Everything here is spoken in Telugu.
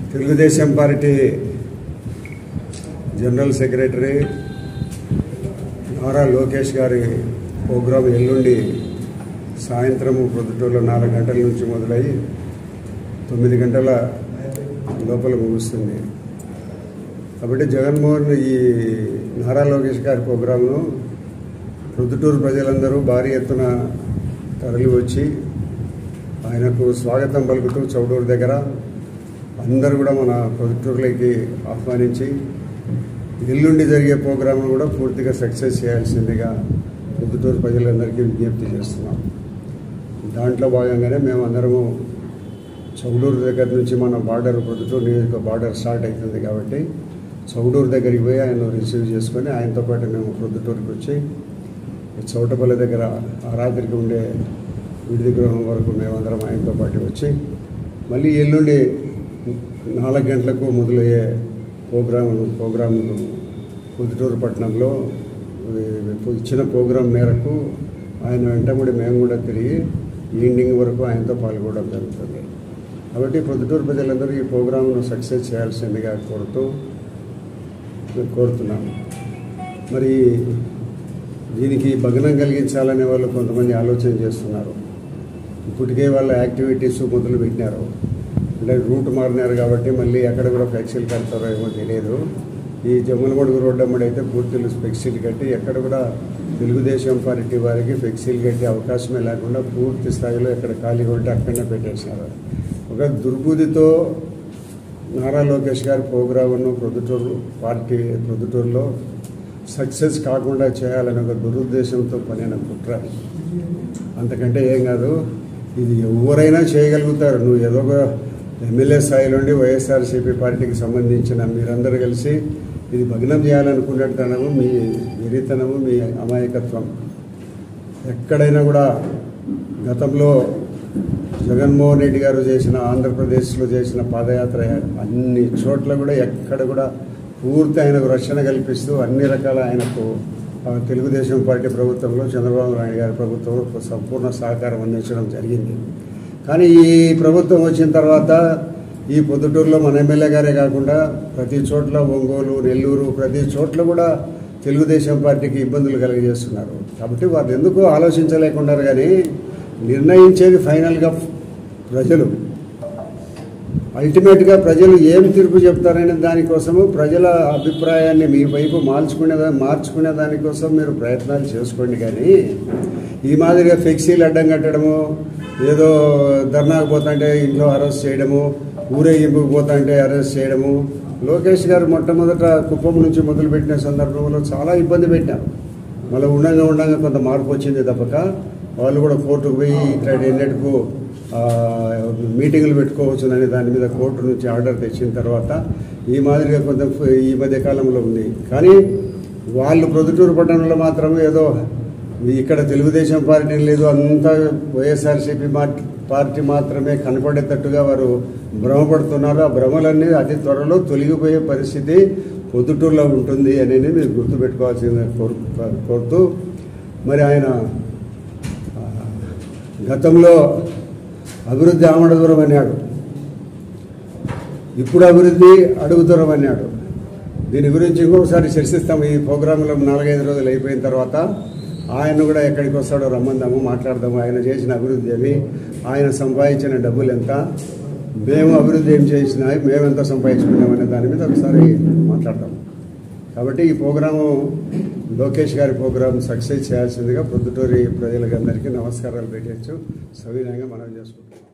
Telugu Desam party general secretary Nara Lokesh గారి ప్రోగ్రాం ఎల్లుండి సాయంత్రము ప్రొద్దుటూరులో నాలుగు గంటల నుంచి మొదలై తొమ్మిది గంటల లోపల ముగుస్తుంది కాబట్టి జగన్మోహన్ ఈ నారా లోకేష్ గారి ప్రోగ్రాంను ప్రొద్దుటూరు ప్రజలందరూ భారీ ఎత్తున తరలి వచ్చి ఆయనకు స్వాగతం పలుకుతూ చౌడూరు దగ్గర అందరూ కూడా మన ప్రొద్దుటూరులోకి ఆహ్వానించి ఎల్లుండి జరిగే ప్రోగ్రాంను కూడా పూర్తిగా సక్సెస్ చేయాల్సిందిగా ప్రొద్దుటూరు ప్రజలందరికీ విజ్ఞప్తి చేస్తున్నాం దాంట్లో భాగంగానే మేము అందరము చౌడూరు దగ్గర నుంచి మన బార్డర్ ప్రొద్దుటూరు నియోజక బార్డర్ స్టార్ట్ అవుతుంది కాబట్టి చౌడూరు దగ్గరికి పోయి ఆయన రిసీవ్ చేసుకొని ఆయనతో పాటు మేము ప్రొద్దుటూరుకి వచ్చి చౌటపల్లి దగ్గర ఆ రాత్రికి ఉండే విడిది గృహం వరకు మేమందరం ఆయనతో పాటు వచ్చి మళ్ళీ ఎల్లుండి నాలుగు గంటలకు మొదలయ్యే ప్రోగ్రాము ప్రోగ్రాము పొద్దుటూరు పట్టణంలో ఇచ్చిన ప్రోగ్రాం మేరకు ఆయన వెంటబడి మేము కూడా తిరిగి ఈవినింగ్ వరకు ఆయనతో పాల్గొనడం జరుగుతుంది కాబట్టి పొద్దుటూరు ప్రజలందరూ ఈ ప్రోగ్రాంను సక్సెస్ చేయాల్సిందిగా కోరుతూ కోరుతున్నాను మరి దీనికి భగ్నం కలిగించాలనే వాళ్ళు కొంతమంది ఆలోచన చేస్తున్నారు ఇప్పటికే వాళ్ళ యాక్టివిటీస్ మొదలు పెట్టినారు అంటే రూట్ మారినారు కాబట్టి మళ్ళీ ఎక్కడ కూడా ఫ్లెక్సీలు కడతారో ఏమో తెలియదు ఈ జమ్మలమడుగు రోడ్డు అమ్మడి అయితే పూర్తిలు ఫ్లెక్సీలు కట్టి ఎక్కడ కూడా తెలుగుదేశం పార్టీ వారికి ఫ్లెక్సీలు కట్టే అవకాశమే లేకుండా పూర్తి స్థాయిలో ఎక్కడ ఖాళీగా ఉంటే అక్కడనే పెట్టేసినారు ఒక దుర్బుద్ధితో నారా లోకేష్ గారి ప్రోగ్రాంను ప్రొద్దుటూరు పార్టీ ప్రొద్దుటూరులో సక్సెస్ కాకుండా చేయాలనే ఒక దురుద్దేశంతో పనిన కుట్ర అంతకంటే ఏం కాదు ఇది ఎవరైనా చేయగలుగుతారు నువ్వు ఏదో ఒక ఎమ్మెల్యే స్థాయి నుండి వైఎస్ఆర్సీపీ పార్టీకి సంబంధించిన మీరందరూ కలిసి ఇది భగ్నం చేయాలనుకునేటనము మీ వెరితనము మీ అమాయకత్వం ఎక్కడైనా కూడా గతంలో జగన్మోహన్ రెడ్డి గారు చేసిన ఆంధ్రప్రదేశ్లో చేసిన పాదయాత్ర అన్ని చోట్ల కూడా ఎక్కడ కూడా పూర్తి ఆయనకు రక్షణ కల్పిస్తూ అన్ని రకాల ఆయనకు ఆ, తెలుగుదేశం పార్టీ ప్రభుత్వంలో చంద్రబాబు నాయుడు గారి ప్రభుత్వంలో సంపూర్ణ సహకారం అందించడం జరిగింది కానీ ఈ ప్రభుత్వం వచ్చిన తర్వాత ఈ పొద్దుటూరులో మన ఎమ్మెల్యే గారే కాకుండా ప్రతి చోట్ల ఒంగోలు నెల్లూరు ప్రతి చోట్ల కూడా తెలుగుదేశం పార్టీకి ఇబ్బందులు కలిగజేస్తున్నారు కాబట్టి వాళ్ళు ఎందుకు ఆలోచించలేకున్నారు కానీ నిర్ణయించేది ఫైనల్గా ప్రజలు అల్టిమేట్గా ప్రజలు ఏం తీర్పు చెప్తారనే దానికోసము ప్రజల అభిప్రాయాన్ని మీ వైపు మార్చుకునే మార్చుకునే దానికోసం మీరు ప్రయత్నాలు చేసుకోండి కానీ ఈ మాదిరిగా ఫ్లెక్సీలు అడ్డం కట్టడము ఏదో ధర్నాకు పోతుంటే ఇంట్లో అరెస్ట్ చేయడము ఊరేగింపుకు పోతుంటే అరెస్ట్ చేయడము లోకేష్ గారు మొట్టమొదట కుప్పం నుంచి మొదలుపెట్టిన సందర్భంలో చాలా ఇబ్బంది పెట్టారు మళ్ళీ ఉండంగా ఉండంగా కొంత మార్పు వచ్చింది తప్పక వాళ్ళు కూడా కోర్టుకు పోయి ఇట్లా ఎన్నటికు ఆ, మీటింగులు పెట్టుకోవచ్చు అనే దాని మీద కోర్టు నుంచి ఆర్డర్ తెచ్చిన తర్వాత ఈ మాదిరిగా కొంత ఈ మధ్య కాలంలో ఉంది కానీ వాళ్ళు ప్రొద్దుటూరు పట్టణంలో మాత్రం ఏదో ఇక్కడ తెలుగుదేశం పార్టీ లేదు అంతా వైఎస్ఆర్సీపీ పార్టీ మాత్రమే కనపడేటట్టుగా వారు భ్రమపడుతున్నారు ఆ భ్రమలన్నీ అతి త్వరలో తొలగిపోయే పరిస్థితి పొద్దుటూరులో ఉంటుంది అనేది మీరు గుర్తుపెట్టుకోవాల్సింది కోరు కోరుతూ మరి ఆయన ఆ, గతంలో అభివృద్ధి ఆమడ దూరం అన్నాడు ఇప్పుడు అభివృద్ధి అడుగు దూరం అన్నాడు దీని గురించి ఇంకొకసారి చర్చిస్తాము ఈ ప్రోగ్రాంలో నాలుగైదు రోజులు అయిపోయిన తర్వాత ఆయన కూడా ఎక్కడికి వస్తాడో రమ్మందాము మాట్లాడదాము ఆయన చేసిన అభివృద్ధి ఏమి ఆయన సంపాదించిన డబ్బులు ఎంత మేము అభివృద్ధి ఏం చేసినా మేము ఎంత సంపాదించుకున్నామనే దాని మీద ఒకసారి మాట్లాడదాం కాబట్టి ఈ ప్రోగ్రాము లోకేష్ గారి ప్రోగ్రాం సక్సెస్ చేయాల్సిందిగా ప్రొద్దుటూరి ప్రజలకు అందరికీ నమస్కారాలు పెట్టచ్చు సవినయంగా మనం చేసుకుంటాం